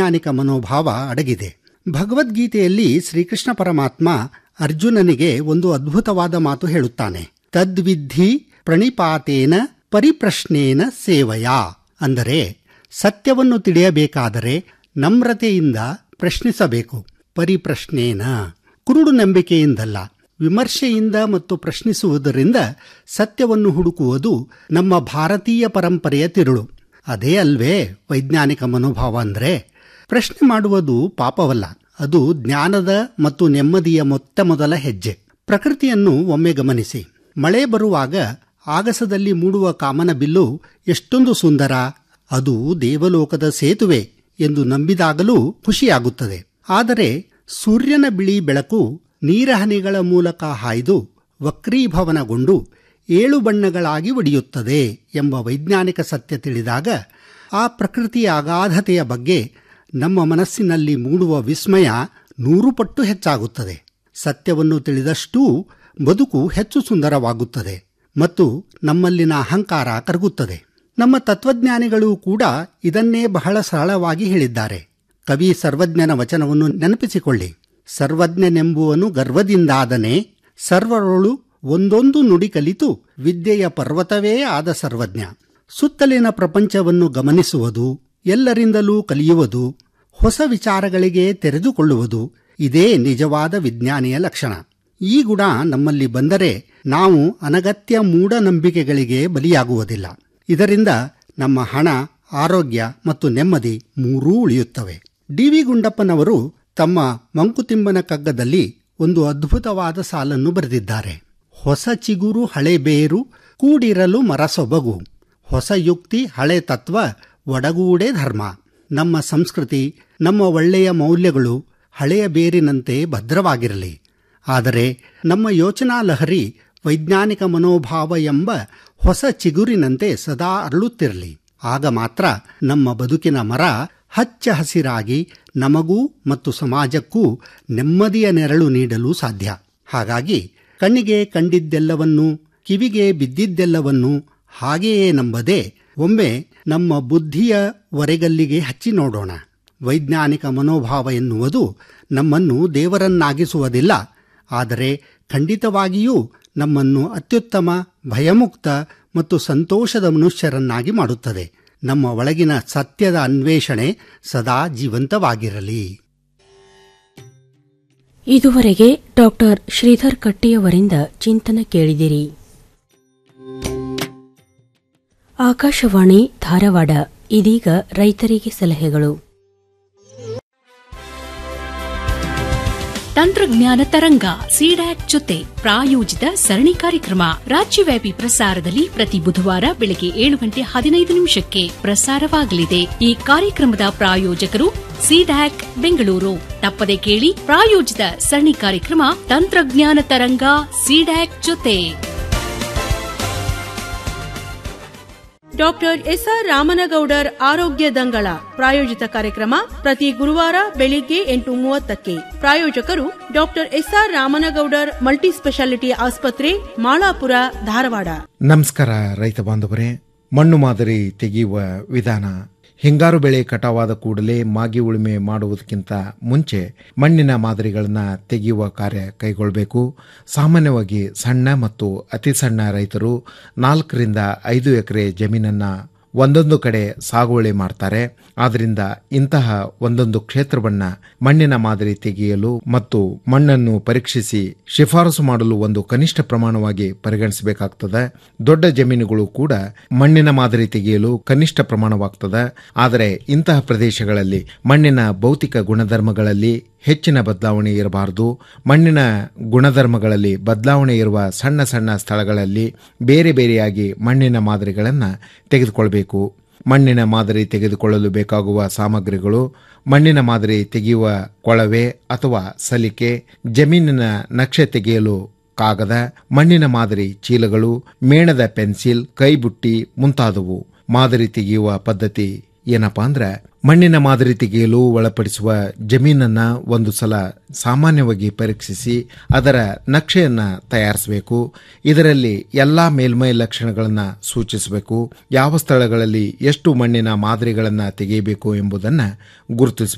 ವೈಜ್ಞಾನಿಕ ಮನೋಭಾವ ಅಡಗಿದೆ ಭಗವದ್ಗೀತೆಯಲ್ಲಿ ಶ್ರೀಕೃಷ್ಣ ಪರಮಾತ್ಮ ಅರ್ಜುನನಿಗೆ ಒಂದು ಅದ್ಭುತವಾದ ಮಾತು ಹೇಳುತ್ತಾನೆ ತದ್ವಿಧಿ ಪ್ರಣಿಪಾತೇನ ಪರಿಪ್ರಶ್ನೇನ ಸೇವಯ ಅಂದರೆ ಸತ್ಯವನ್ನು ತಿಳಿಯಬೇಕಾದರೆ ನಮ್ರತೆಯಿಂದ ಪ್ರಶ್ನಿಸಬೇಕು ಪರಿಪ್ರಶ್ನೇನ ಕುರುಡು ನಂಬಿಕೆಯಿಂದಲ್ಲ ವಿಮರ್ಶೆಯಿಂದ ಮತ್ತು ಪ್ರಶ್ನಿಸುವುದರಿಂದ ಸತ್ಯವನ್ನು ಹುಡುಕುವುದು ನಮ್ಮ ಭಾರತೀಯ ಪರಂಪರೆಯ ತಿರುಳು ಅದೇ ಅಲ್ವೇ ವೈಜ್ಞಾನಿಕ ಮನೋಭಾವ ಅಂದರೆ ಪ್ರಶ್ನೆ ಮಾಡುವುದು ಪಾಪವಲ್ಲ ಅದು ಜ್ಞಾನದ ಮತ್ತು ನೆಮ್ಮದಿಯ ಮೊತ್ತ ಮೊದಲ ಹೆಜ್ಜೆ ಪ್ರಕೃತಿಯನ್ನು ಒಮ್ಮೆ ಗಮನಿಸಿ ಮಳೆ ಬರುವಾಗ ಆಗಸದಲ್ಲಿ ಮೂಡುವ ಕಾಮನ ಬಿಲ್ಲು ಎಷ್ಟೊಂದು ಸುಂದರ ಅದು ದೇವಲೋಕದ ಸೇತುವೆ ಎಂದು ನಂಬಿದಾಗಲೂ ಖುಷಿಯಾಗುತ್ತದೆ ಆದರೆ ಸೂರ್ಯನ ಬಿಳಿ ಬೆಳಕು ನೀರಹನಿಗಳ ಮೂಲಕ ಹಾಯ್ದು ವಕ್ರೀಭವನಗೊಂಡು ಏಳು ಬಣ್ಣಗಳಾಗಿ ಒಡೆಯುತ್ತದೆ ಎಂಬ ವೈಜ್ಞಾನಿಕ ಸತ್ಯ ತಿಳಿದಾಗ ಆ ಪ್ರಕೃತಿಯ ಅಗಾಧತೆಯ ಬಗ್ಗೆ ನಮ್ಮ ಮನಸ್ಸಿನಲ್ಲಿ ಮೂಡುವ ವಿಸ್ಮಯ ನೂರು ಪಟ್ಟು ಹೆಚ್ಚಾಗುತ್ತದೆ ಸತ್ಯವನ್ನು ತಿಳಿದಷ್ಟೂ ಬದುಕು ಹೆಚ್ಚು ಸುಂದರವಾಗುತ್ತದೆ ಮತ್ತು ನಮ್ಮಲ್ಲಿನ ಅಹಂಕಾರ ಕರಗುತ್ತದೆ ನಮ್ಮ ತತ್ವಜ್ಞಾನಿಗಳು ಕೂಡ ಇದನ್ನೇ ಬಹಳ ಸರಳವಾಗಿ ಹೇಳಿದ್ದಾರೆ ಕವಿ ಸರ್ವಜ್ಞನ ವಚನವನ್ನು ನೆನಪಿಸಿಕೊಳ್ಳಿ ಸರ್ವಜ್ಞನೆಂಬುವನು ಗರ್ವದಿಂದಾದನೆ ಸರ್ವರೊಳು ಒಂದೊಂದು ನುಡಿ ಕಲಿತು ವಿದ್ಯೆಯ ಪರ್ವತವೇ ಆದ ಸರ್ವಜ್ಞ ಸುತ್ತಲಿನ ಪ್ರಪಂಚವನ್ನು ಗಮನಿಸುವುದು ಎಲ್ಲರಿಂದಲೂ ಕಲಿಯುವುದು ಹೊಸ ವಿಚಾರಗಳಿಗೆ ತೆರೆದುಕೊಳ್ಳುವುದು ಇದೇ ನಿಜವಾದ ವಿಜ್ಞಾನಿಯ ಲಕ್ಷಣ ಈ ಗುಣ ನಮ್ಮಲ್ಲಿ ಬಂದರೆ ನಾವು ಅನಗತ್ಯ ಮೂಢನಂಬಿಕೆಗಳಿಗೆ ಬಲಿಯಾಗುವುದಿಲ್ಲ ಇದರಿಂದ ನಮ್ಮ ಹಣ ಆರೋಗ್ಯ ಮತ್ತು ನೆಮ್ಮದಿ ಮೂರೂ ಉಳಿಯುತ್ತವೆ ಡಿ ವಿ ಗುಂಡಪ್ಪನವರು ತಮ್ಮ ಮಂಕುತಿಮ್ಮನ ಕಗ್ಗದಲ್ಲಿ ಒಂದು ಅದ್ಭುತವಾದ ಸಾಲನ್ನು ಬರೆದಿದ್ದಾರೆ ಹೊಸ ಚಿಗುರು ಹಳೆ ಬೇರು ಕೂಡಿರಲು ಮರಸೊಬಗು ಹೊಸ ಯುಕ್ತಿ ಹಳೆ ತತ್ವ ಒಡಗೂಡೆ ಧರ್ಮ ನಮ್ಮ ಸಂಸ್ಕೃತಿ ನಮ್ಮ ಒಳ್ಳೆಯ ಮೌಲ್ಯಗಳು ಹಳೆಯ ಬೇರಿನಂತೆ ಭದ್ರವಾಗಿರಲಿ ಆದರೆ ನಮ್ಮ ಯೋಚನಾ ಲಹರಿ ವೈಜ್ಞಾನಿಕ ಮನೋಭಾವ ಎಂಬ ಹೊಸ ಚಿಗುರಿನಂತೆ ಸದಾ ಅರಳುತ್ತಿರಲಿ ಆಗ ಮಾತ್ರ ನಮ್ಮ ಬದುಕಿನ ಮರ ಹಚ್ಚ ಹಸಿರಾಗಿ ನಮಗೂ ಮತ್ತು ಸಮಾಜಕ್ಕೂ ನೆಮ್ಮದಿಯ ನೆರಳು ನೀಡಲು ಸಾಧ್ಯ ಹಾಗಾಗಿ ಕಣ್ಣಿಗೆ ಕಂಡಿದ್ದೆಲ್ಲವನ್ನೂ ಕಿವಿಗೆ ಬಿದ್ದಿದ್ದೆಲ್ಲವನ್ನೂ ಹಾಗೆಯೇ ನಂಬದೆ ಒಮ್ಮೆ ನಮ್ಮ ಬುದ್ಧಿಯ ಒರೆಗಲ್ಲಿಗೆ ಹಚ್ಚಿ ನೋಡೋಣ ವೈಜ್ಞಾನಿಕ ಮನೋಭಾವ ಎನ್ನುವುದು ನಮ್ಮನ್ನು ದೇವರನ್ನಾಗಿಸುವುದಿಲ್ಲ ಆದರೆ ಖಂಡಿತವಾಗಿಯೂ ನಮ್ಮನ್ನು ಅತ್ಯುತ್ತಮ ಭಯಮುಕ್ತ ಮತ್ತು ಸಂತೋಷದ ಮನುಷ್ಯರನ್ನಾಗಿ ಮಾಡುತ್ತದೆ ನಮ್ಮ ಒಳಗಿನ ಸತ್ಯದ ಅನ್ವೇಷಣೆ ಸದಾ ಜೀವಂತವಾಗಿರಲಿ ಇದುವರೆಗೆ ಡಾಕ್ಟರ್ ಶ್ರೀಧರ್ ಕಟ್ಟಿಯವರಿಂದ ಚಿಂತನ ಕೇಳಿದಿರಿ ಆಕಾಶವಾಣಿ ಧಾರವಾಡ ಇದೀಗ ರೈತರಿಗೆ ಸಲಹೆಗಳು ತಂತ್ರಜ್ಞಾನ ತರಂಗ ಸಿಡ್ಯಾಕ್ ಜೊತೆ ಪ್ರಾಯೋಜಿತ ಸರಣಿ ಕಾರ್ಯಕ್ರಮ ರಾಜ್ಯವ್ಯಾಪಿ ಪ್ರಸಾರದಲ್ಲಿ ಪ್ರತಿ ಬುಧವಾರ ಬೆಳಗ್ಗೆ ಏಳು ಗಂಟೆ ಹದಿನೈದು ನಿಮಿಷಕ್ಕೆ ಪ್ರಸಾರವಾಗಲಿದೆ ಈ ಕಾರ್ಯಕ್ರಮದ ಪ್ರಾಯೋಜಕರು ಸಿಡ್ಯಾಕ್ ಬೆಂಗಳೂರು ತಪ್ಪದೆ ಕೇಳಿ ಪ್ರಾಯೋಜಿತ ಸರಣಿ ಕಾರ್ಯಕ್ರಮ ತಂತ್ರಜ್ಞಾನ ತರಂಗ ಸಿಡ್ಯಾಕ್ ಜೊತೆ ಡಾಕ್ಟರ್ ಎಸ್ಆರ್ ರಾಮನಗೌಡರ್ ಆರೋಗ್ಯ ದಂಗಳ ಪ್ರಾಯೋಜಿತ ಕಾರ್ಯಕ್ರಮ ಪ್ರತಿ ಗುರುವಾರ ಬೆಳಿಗ್ಗೆ ಎಂಟು ಮೂವತ್ತಕ್ಕೆ ಪ್ರಾಯೋಜಕರು doctor SR Ramanagoudar multi speciality ಆಸ್ಪತ್ರೆ ಮಾಳಾಪುರ ಧಾರವಾಡ ನಮಸ್ಕಾರ ರೈತ ಬಾಂಧವರೇ ಮಣ್ಣು ಮಾದರಿ ತೆಗೆಯುವ ವಿಧಾನ ಹಿಂಗಾರು ಬೆಳೆ ಕಟಾವಾದ ಕೂಡಲೇ ಮಾಗಿ ಉಳುಮೆ ಮಾಡುವುದಕ್ಕಿಂತ ಮುಂಚೆ ಮಣ್ಣಿನ ಮಾದರಿಗಳನ್ನು ತೆಗೆಯುವ ಕಾರ್ಯ ಕೈಗೊಳ್ಳಬೇಕು ಸಾಮಾನ್ಯವಾಗಿ ಸಣ್ಣ ಮತ್ತು ಅತಿ ಸಣ್ಣ ರೈತರು ನಾಲ್ಕರಿಂದ ಐದು ಎಕರೆ ಜಮೀನನ್ನ ಒಂದೊಂದು ಕಡೆ ಸಾಗುವಳಿ ಮಾಡ್ತಾರೆ ಆದ್ದರಿಂದ ಇಂತಹ ಒಂದೊಂದು ಕ್ಷೇತ್ರವನ್ನ ಮಣ್ಣಿನ ಮಾದರಿ ತೆಗೆಯಲು ಮತ್ತು ಮಣ್ಣನ್ನು ಪರೀಕ್ಷಿಸಿ ಶಿಫಾರಸು ಮಾಡಲು ಒಂದು ಕನಿಷ್ಠ ಪ್ರಮಾಣವಾಗಿ ಪರಿಗಣಿಸಬೇಕಾಗ್ತದೆ ದೊಡ್ಡ ಜಮೀನುಗಳು ಕೂಡ ಮಣ್ಣಿನ ಮಾದರಿ ತೆಗೆಯಲು ಕನಿಷ್ಠ ಪ್ರಮಾಣವಾಗ್ತದೆ ಆದರೆ ಇಂತಹ ಪ್ರದೇಶಗಳಲ್ಲಿ ಮಣ್ಣಿನ ಭೌತಿಕ ಗುಣಧರ್ಮಗಳಲ್ಲಿ ಹೆಚ್ಚಿನ ಬದಲಾವಣೆ ಇರಬಾರದು ಮಣ್ಣಿನ ಗುಣಧರ್ಮಗಳಲ್ಲಿ ಬದಲಾವಣೆ ಇರುವ ಸಣ್ಣ ಸಣ್ಣ ಸ್ಥಳಗಳಲ್ಲಿ ಬೇರೆ ಬೇರೆಯಾಗಿ ಮಣ್ಣಿನ ಮಾದರಿಗಳನ್ನು ತೆಗೆದುಕೊಳ್ಬೇಕು ಮಣ್ಣಿನ ಮಾದರಿ ತೆಗೆದುಕೊಳ್ಳಲು ಬೇಕಾಗುವ ಸಾಮಗ್ರಿಗಳು ಮಣ್ಣಿನ ಮಾದರಿ ತೆಗೆಯುವ ಕೊಳವೆ ಅಥವಾ ಸಲಿಕೆ ಜಮೀನಿನ ನಕ್ಷೆ ತೆಗೆಯಲು ಕಾಗದ ಮಣ್ಣಿನ ಮಾದರಿ ಚೀಲಗಳು ಮೇಣದ ಪೆನ್ಸಿಲ್ ಕೈಬುಟ್ಟಿ ಮುಂತಾದವು ಮಾದರಿ ತೆಗೆಯುವ ಪದ್ಧತಿ ಏನಪ್ಪಾ ಅಂದ್ರೆ ಮಣ್ಣಿನ ಮಾದರಿ ತೆಗೆಯಲು ಒಳಪಡಿಸುವ ಜಮೀನನ್ನ ಒಂದು ಸಲ ಸಾಮಾನ್ಯವಾಗಿ ಪರೀಕ್ಷಿಸಿ ಅದರ ನಕ್ಷೆಯನ್ನ ತಯಾರಿಸಬೇಕು ಇದರಲ್ಲಿ ಎಲ್ಲಾ ಮೇಲ್ಮೈ ಲಕ್ಷಣಗಳನ್ನು ಸೂಚಿಸಬೇಕು ಯಾವ ಸ್ಥಳಗಳಲ್ಲಿ ಎಷ್ಟು ಮಣ್ಣಿನ ಮಾದರಿಗಳನ್ನು ತೆಗೆಯಬೇಕು ಎಂಬುದನ್ನು ಗುರುತಿಸಬೇಕು